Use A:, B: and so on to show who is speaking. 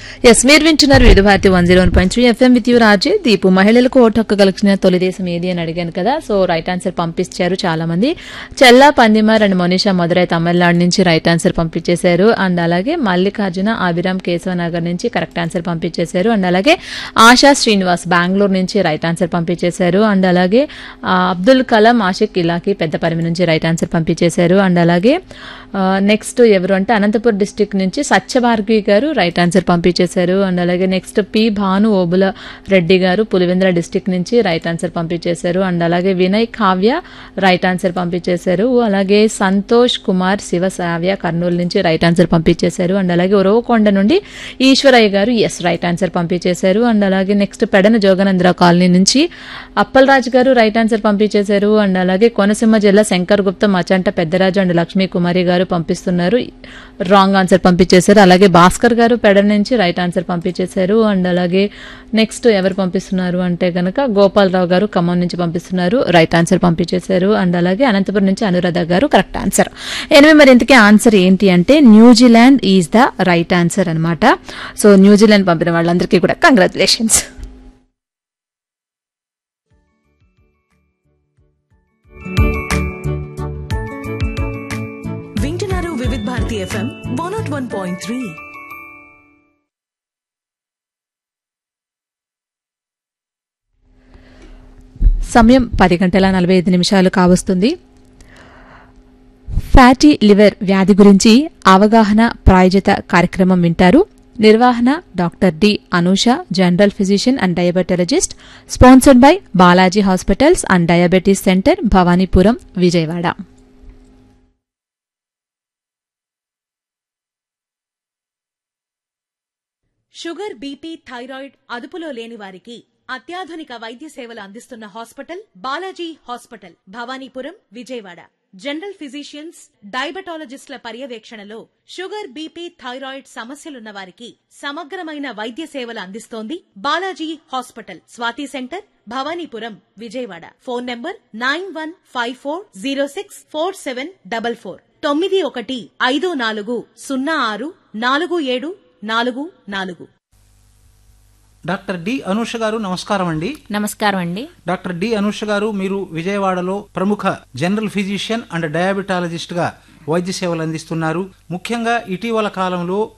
A: yes మీరు వింటున్నారు Vividh Bharati one zero one point three FM with you Raje Deepu మహిళలకు ఓటు హక్కు కలిగిన తొలి దేశం ఏది అని అడిగాను కదా సో రైట్ ఆన్సర్ పంపించారు చాలా మంది Chella Pandimar and Manisha Madurai Tamil Nadu right answer పంపించేశారు అండ్ అలాగే మల్లికార్జున అభిరామ్ కేశవనగర్ నుంచి కరెక్ట్ ఆన్సర్ పంపించేశారు అండ్ అలాగే ఆశా శ్రీనివాస్ బెంగళూరు నుంచి రైట్ ఆన్సర్ పంపించేశారు అండ్ అలాగే ఆ, అబ్దుల్ కలాం ఆషిక్ ఇలాకి పెద్దపరిమి నుంచి రైట్ ఆన్సర్ పంపించేశారు అండ్ అలాగే నెక్స్ట్ ఎవరు అంటే అనంతపురం డిస్టిక్ నుంచి సత్యభార్గవి గారు రైట్ ఆన్సర్ పంపించేశారు అండ్ అలాగే next P Bhanu Obula Reddy garu Pulivendula district నుంచి రైట్ ఆన్సర్ పంపించేశారు అండ్ అలాగే వినయ్ కావ్య రైట్ ఆన్సర్ పంపించేశారు అలాగే సంతోష్ కుమార్ శివ సావ్య కర్నూలు నుంచి రైట్ ఆన్సర్ పంపించేశారు అండ్ అలాగే ఉరవకొండ నుండి Eswaraiah garu yes right answer పంపించేశారు అండ్ అలాగే నెక్స్ట్ పెడన జోగనంద్ర కాలనీ నుంచి అప్పలరాజు గారు రైట్ ఆన్సర్ పంపించేశారు అండ్ అలాగే కోనసీమ జిల్లా శంకర్ గుప్తా మచంట పెద్దరాజు అండ్ లక్ష్మీ కుమారి గారు పంపిస్తున్నారు రాంగ్ ఆన్సర్ పంపించేశారు అలాగే భాస్కర్ గారు పెడ నుంచి రైట్ ఆన్సర్ పంపించేశారు అండ్ అలాగే నెక్స్ట్ ఎవరు పంపిస్తున్నారు అంటే గనక గోపాలరావు గారు ఖమ్మం నుంచి పంపిస్తున్నారు రైట్ ఆన్సర్ పంపించేశారు అండ్ అలాగే అనంతపురం నుంచి అనురాధ గారు కరెక్ట్ ఆన్సర్ ఎనిమిది మరి ఇంతకీ ఆన్సర్ ఏంటి అంటే New Zealand is the right answer అన్నమాట సో న్యూజిలాండ్ పంపిన వాళ్ళందరికీ కూడా కంగ్రాచులేషన్స్
B: వింటున్నారు Vividh Bharati FM one not one point three
A: సమయం పది గంటల నలభై ఐదు నిమిషాలు కావస్తుంది ఫ్యాటీ లివర్ వ్యాధి గురించి అవగాహన ప్రాయోజిత కార్యక్రమం వింటారు నిర్వహణ doctor D Anusha general physician and diabetologist sponsored by Balaji hospitals and diabetes centre Bhavanipuram Vijayawada
C: sugar BP thyroid అదుపులో లేని వారికి అత్యాధునిక వైద్య సేవలు అందిస్తున్న hospital Balaji hospital Bhavanipuram Vijayawada general physicians డయాబెటాలజిస్టుల పర్యవేక్షణలో షుగర్ బీపీ థైరాయిడ్ సమస్యలున్న వారికి సమగ్రమైన వైద్య సేవలు అందిస్తోంది Balaji hospital Swathi centre Bhavanipuram Vijayawada phone number nine one five four zero six four seven double four తొమ్మిది ఒకటి ఐదు నాలుగు సున్నా ఆరు నాలుగు ఏడు నాలుగు నాలుగు
D: డాక్టర్ డి అనూష గారు నమస్కారం అండి
E: నమస్కారం అండి
D: డాక్టర్ డి అనూష గారు మీరు విజయవాడలో ప్రముఖ జనరల్ ఫిజిషియన్ అండ్ డయాబెటాలజిస్ట్ గా వైద్య సేవలు అందిస్తున్నారు ముఖ్యంగా ఇటీవల కాలంలో